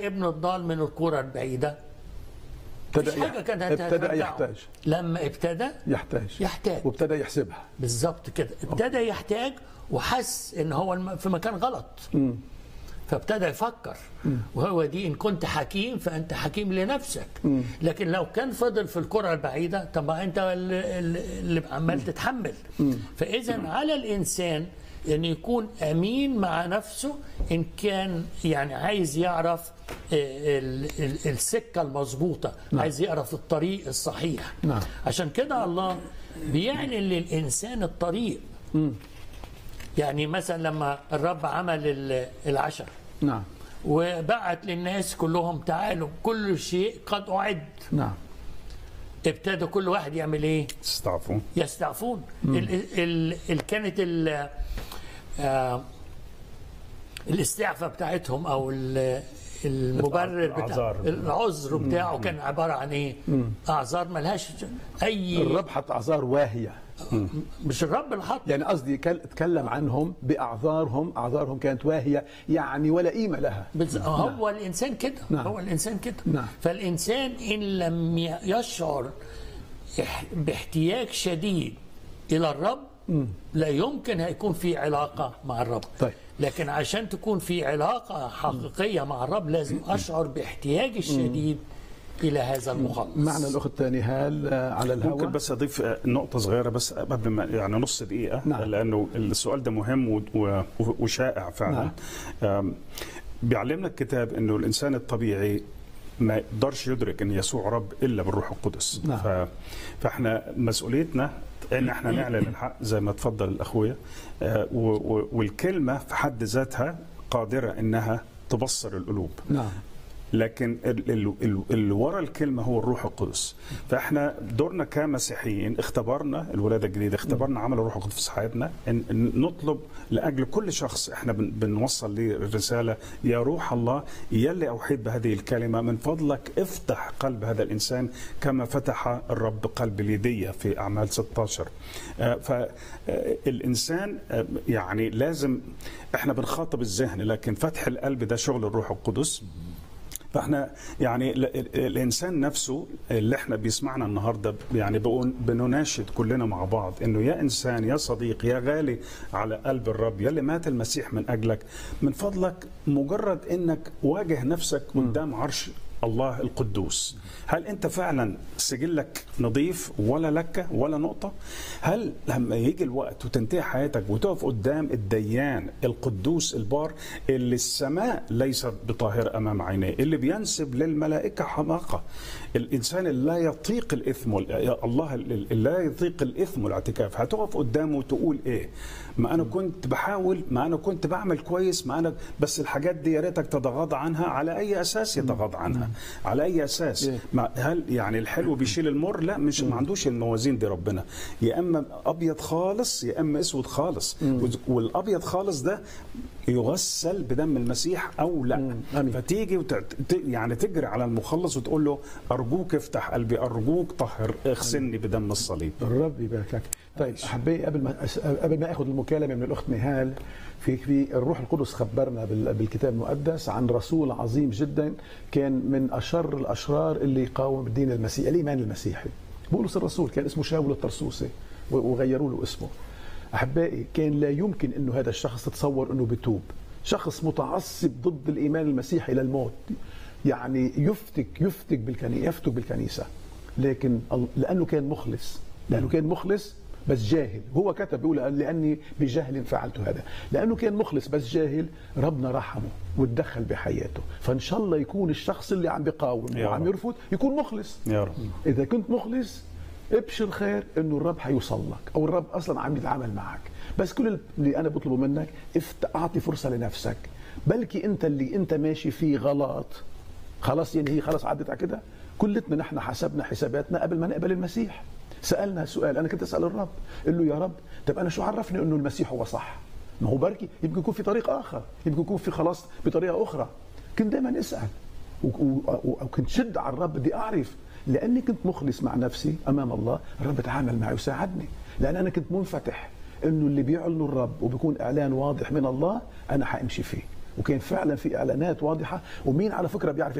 الابن الضال من الكرة البعيدة ابتدى مفيش حاجة كانت ابتدى هترجعه. يحتاج لما ابتدى يحتاج يحتاج. وابتدى يحسبها بالظبط كده ابتدى يحتاج وحس ان هو الم- في مكان غلط فابتدى يفكر وهو دي ان كنت حكيم فانت حكيم لنفسك لكن لو كان فضل في الكره البعيده طب ما انت اللي, اللي عمال تتحمل فاذا على الانسان ان يكون امين مع نفسه ان كان يعني عايز يعرف آه، ال- ال- السكه المظبوطه عايز يعرف الطريق الصحيح نعم. عشان كده الله بيعلن للانسان الطريق يعني مثلا لما الرب عمل ال- العشاء نعم وبعت للناس كلهم تعالوا كل شيء قد أعد نعم ابتدى كل واحد يعمل ايه تستعفوا يستعفون ال ال ال كانت ال آه الاستعفاء بتاعتهم او ال- المبرر بتاع الأعذار. العذر بتاعه كان عباره عن ايه؟ اعذار ملهاش اي الرب حط اعذار واهيه مش الرب اللي حط يعني قصدي كل- اتكلم عنهم باعذارهم اعذارهم كانت واهيه يعني ولا قيمه لها بس هو الانسان كده نعم. هو الانسان كده نعم. فالانسان ان لم ي- يشعر اح- باحتياج شديد الى الرب لا يمكن هيكون في علاقه مع الرب طيب. لكن عشان تكون في علاقه حقيقيه مع الرب لازم اشعر باحتياجي الشديد الى هذا المخلص معنا الاخت تاني هال آه، على الهواء ممكن بس اضيف آه، نقطه صغيره بس قبل ما يعني نص دقيقه نعم. لانه السؤال ده مهم و- و- وشائع فعلا آم، بيعلمنا الكتاب انه الانسان الطبيعي ما يقدرش يدرك ان يسوع رب الا بالروح القدس نعم. ف... فاحنا مسؤوليتنا ان احنا نعلن الحق زي ما تفضل الاخويا آه، و... و... والكلمه في حد ذاتها قادره انها تبصر القلوب نعم لكن ال- ال- ال- اللي ورا الكلمه هو الروح القدس فاحنا دورنا كمسيحيين اختبرنا الولاده الجديده اختبرنا عمل الروح القدس في حياتنا ان إن نطلب لاجل كل شخص احنا بن- بنوصل ليه الرساله يا روح الله يلي اوحيت بهذه الكلمه من فضلك افتح قلب هذا الانسان كما فتح الرب قلب ليديا في اعمال 16 فالانسان يعني لازم احنا بنخاطب الذهن لكن فتح القلب ده شغل الروح القدس فاحنا يعني ال- ال- الانسان نفسه اللي احنا بيسمعنا النهارده يعني بقول بنناشد كلنا مع بعض انه يا انسان يا صديق يا غالي على قلب الرب يا اللي مات المسيح من اجلك من فضلك مجرد انك واجه نفسك قدام عرش الله القدوس هل انت فعلا سجلك نظيف ولا لك ولا نقطه هل لما يجي الوقت وتنتهي حياتك وتقف قدام الديان القدوس البار اللي السماء ليست بطاهرة امام عينيه اللي بينسب للملائكه حماقه الانسان اللي لا يطيق الاثم وال- يا الله اللي لا يطيق الاثم والاعتكاف هتقف قدامه وتقول ايه ما انا كنت بحاول ما انا كنت بعمل كويس ما انا بس الحاجات دي يا ريتك تتغاضى عنها على اي اساس يتغاضى عنها على اي اساس إيه. ما هل يعني الحلو بيشيل المر لا مش ما عندوش الموازين دي ربنا يا اما ابيض خالص يا اما اسود خالص والابيض خالص ده يغسل بدم المسيح او لا آمين. فتيجي وت... ت- يعني تجري على المخلص وتقول له ارجوك افتح قلبي ارجوك طهر اغسلني بدم الصليب الرب يبارك لك طيب احبائي قبل ما أس- قبل ما اخذ المكالمه من الاخت نهال في في الروح القدس خبرنا بال- بالكتاب المقدس عن رسول عظيم جدا كان من اشر الاشرار اللي يقاوم الدين المسيحي الايمان المسيحي بولس الرسول كان اسمه شاول الطرسوسي و- وغيروا له اسمه احبائي كان لا يمكن انه هذا الشخص تتصور انه بتوب شخص متعصب ضد الايمان المسيحي للموت يعني يفتك يفتك بالكنيسه يفتك بالكنيسه لكن ال- لانه كان مخلص لانه كان مخلص بس جاهل هو كتب بيقول لاني بجهل فعلت هذا لانه كان مخلص بس جاهل ربنا رحمه وتدخل بحياته فان شاء الله يكون الشخص اللي عم بيقاوم يا وعم رب. يرفض يكون مخلص يا رب اذا كنت مخلص ابشر خير انه الرب حيوصل لك او الرب اصلا عم يتعامل معك بس كل اللي انا بطلبه منك افت... اعطي فرصه لنفسك بلكي انت اللي انت ماشي فيه غلط خلاص يعني هي خلاص عدت على كده كلتنا نحن حسبنا حساباتنا قبل ما نقبل المسيح سالنا سؤال انا كنت اسال الرب قل له يا رب طب انا شو عرفني انه المسيح هو صح ما هو بركي يمكن يكون في طريق اخر يمكن يكون في خلاص بطريقه اخرى كنت دائما اسال و- و- و- وكنت شد على الرب بدي اعرف لاني كنت مخلص مع نفسي امام الله الرب تعامل معي وساعدني لان انا كنت منفتح انه اللي بيعلنوا الرب وبيكون اعلان واضح من الله انا حامشي فيه وكان فعلا في اعلانات واضحه ومين على فكره بيعرف